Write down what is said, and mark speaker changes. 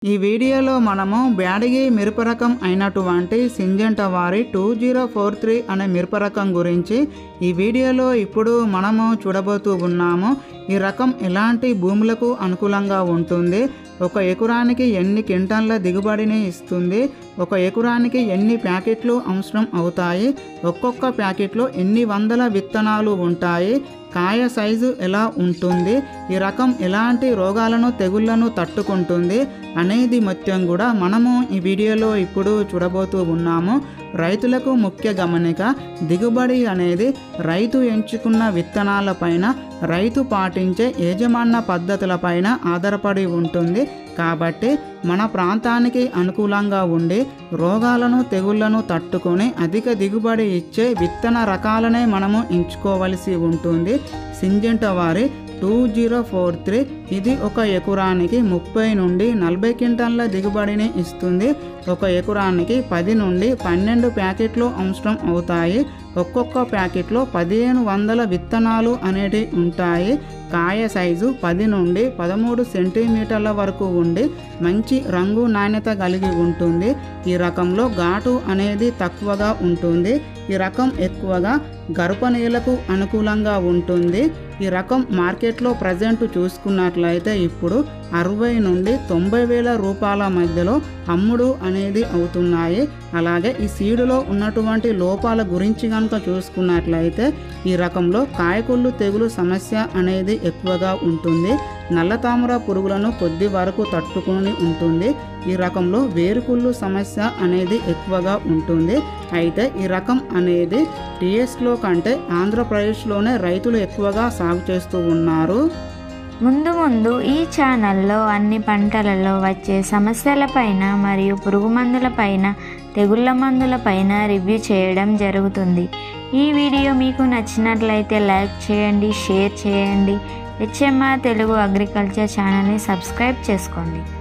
Speaker 1: ఈ వీడియోలో మనము బ్యాడగి మిరప రకం అయినటువంటి సింజంట వారి టూ జీరో ఫోర్ త్రీ అనే మిరప రకం గురించి ఈ వీడియోలో ఇప్పుడు మనము చూడబోతూ ఉన్నాము ఈ రకం ఎలాంటి భూములకు అనుకూలంగా ఉంటుంది ఒక ఎకరానికి ఎన్ని క్వింటాన్ల దిగుబడిని ఇస్తుంది ఒక ఎకరానికి ఎన్ని ప్యాకెట్లు అవసరం అవుతాయి ఒక్కొక్క ప్యాకెట్లో ఎన్ని వందల విత్తనాలు ఉంటాయి కాయ సైజు ఎలా ఉంటుంది ఈ రకం ఎలాంటి రోగాలను తెగుళ్లను తట్టుకుంటుంది అనేది మొత్తం కూడా మనము ఈ వీడియోలో ఇప్పుడు చూడబోతూ ఉన్నాము రైతులకు ముఖ్య గమనిక దిగుబడి అనేది రైతు ఎంచుకున్న విత్తనాలపైన రైతు పాటించే యాజమాన్య పద్ధతులపైన ఆధారపడి ఉంటుంది కాబట్టి మన ప్రాంతానికి అనుకూలంగా ఉండి రోగాలను తెగుళ్లను తట్టుకొని అధిక దిగుబడి ఇచ్చే విత్తన రకాలనే మనము ఎంచుకోవలసి ఉంటుంది సింజంట వారి టూ జీరో ఫోర్ త్రీ ఇది ఒక ఎకరానికి ముప్పై నుండి నలభై క్వింటాన్ల దిగుబడిని ఇస్తుంది ఒక ఎకరానికి పది నుండి పన్నెండు ప్యాకెట్లు అవసరం అవుతాయి ఒక్కొక్క ప్యాకెట్లో పదిహేను వందల విత్తనాలు అనేటివి ఉంటాయి కాయ సైజు పది నుండి పదమూడు సెంటీమీటర్ల వరకు ఉండి మంచి రంగు నాణ్యత కలిగి ఉంటుంది ఈ రకంలో ఘాటు అనేది తక్కువగా ఉంటుంది ఈ రకం ఎక్కువగా గర్భనీయులకు అనుకూలంగా ఉంటుంది ఈ రకం మార్కెట్లో ప్రజెంట్ చూసుకున్నట్లయితే ఇప్పుడు అరవై నుండి తొంభై వేల రూపాయల మధ్యలో అమ్ముడు అనేది అవుతున్నాయి అలాగే ఈ సీడులో ఉన్నటువంటి లోపాల గురించి కనుక చూసుకున్నట్లయితే ఈ రకంలో కాయకుళ్ళు తెగులు సమస్య అనేది ఎక్కువగా ఉంటుంది నల్ల తామర పురుగులను కొద్ది వరకు తట్టుకొని ఉంటుంది ఈ రకంలో వేరుకుళ్ళు సమస్య అనేది ఎక్కువగా ఉంటుంది అయితే ఈ రకం అనేది టీఎస్లో కంటే ఆంధ్రప్రదేశ్లోనే రైతులు ఎక్కువగా సాగు చేస్తూ ఉన్నారు
Speaker 2: ముందు ముందు ఈ ఛానల్లో అన్ని పంటలలో వచ్చే సమస్యలపైన మరియు పురుగు మందులపైన తెగుళ్ళ మందులపైన రివ్యూ చేయడం జరుగుతుంది ఈ వీడియో మీకు నచ్చినట్లయితే లైక్ చేయండి షేర్ చేయండి హెచ్ఎంఆర్ తెలుగు అగ్రికల్చర్ ఛానల్ని సబ్స్క్రైబ్ చేసుకోండి